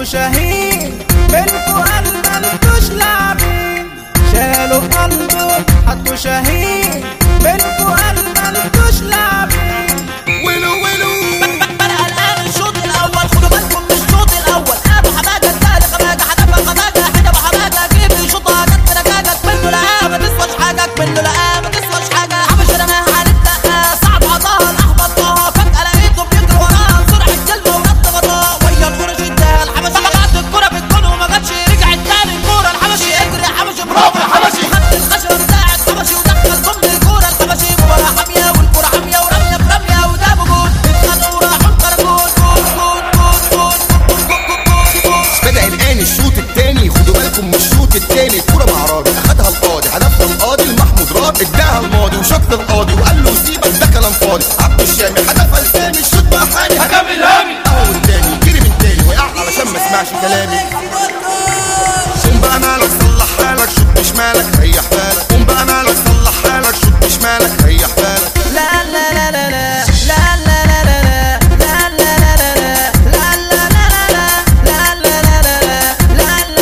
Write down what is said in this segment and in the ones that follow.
شهيد منكو قلب انتوش لاعبين شالوا قلبه حطوا شهيد منكو قلب انتوش لاعبين ولو ولو بدأ الآن الشوط الأول خدوا بالكم من الشوط الأول أبو حمادة الثاني خماجة حدفها خماجة حدف حمادة جيب لي شوطها جت بنجاجك منه لا ما تسواش حاجك منه لا ما تسواش حاجة حبش رماها هنبدأ صعب عطاها الأحبط طه فجأة لقيته بيجري وراها سرعة كلمة ورد غطاها ويا الكورة شدها الحبشي بعت الكورة في الجون وما جاتش رجعت تاني الكورة الحبشي اجري يا حبشي برافو يا حبشي خد الخشبة بتاعت حبشي ودخل ضمن الكورة الحبشي مباراة حامية والكورة حامية ورمية برمية وجابوا جول اتخانقوا وراحوا انقرضوا جول جول جول جول جول جول جول جول بدأ الآن الشوط التاني خدوا بالكم من الشوط التاني الكورة مع راضي أخدها القاضي هدفها القاضي المحمود راضي اداها الماضي وشط القاضي وقال له سيبك ده كلام فاضي عبد الشامي هدفها لسامي الشوط بقى حامي هدف الهامي أول التاني جري من تاني وقع علشان ما سمعش كلامي قوم بقى مالك صلح حالك شوط مش مالك ريح بالك قوم بقى مالك صلح حالك شوط مش مالك ريح بالك لا لا لا لا لا لا لا لا لا لا لا لا لا لا لا لا لا لا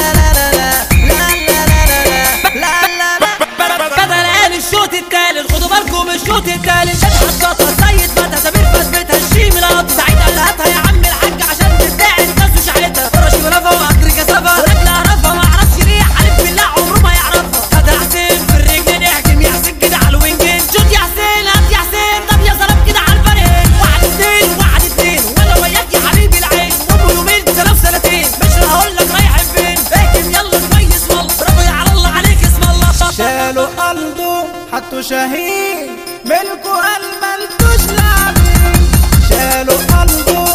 بدل الان الشوط الثالث خدوا بالكم الشوط الثالث شد حطاطها سيد فتى سمير فثبتها الشيم الاب سعيد هاتها يا عم الحاج عشان تدعي الناس وشحنتها فرش ونفا واجري كثافه رجل اعرفها ما اعرفش ليه حلف بالله عمره ما يعرفها فتى حسين في الرجلين احكم يا حسين كده على الوينجين شوت يا حسين هات يا حسين طب يا سلام كده على الفريق واحد اثنين واحد اثنين وانا وياك يا حبيبي العين وابو يومين سنه سنتين مش هقول لك رايح فين احكم يلا كويس والله برافو يا على الله عليك اسم الله شالوا قلبه حطوا شهيد ملكوا قلب انتوش لاعبين شالوا قلبه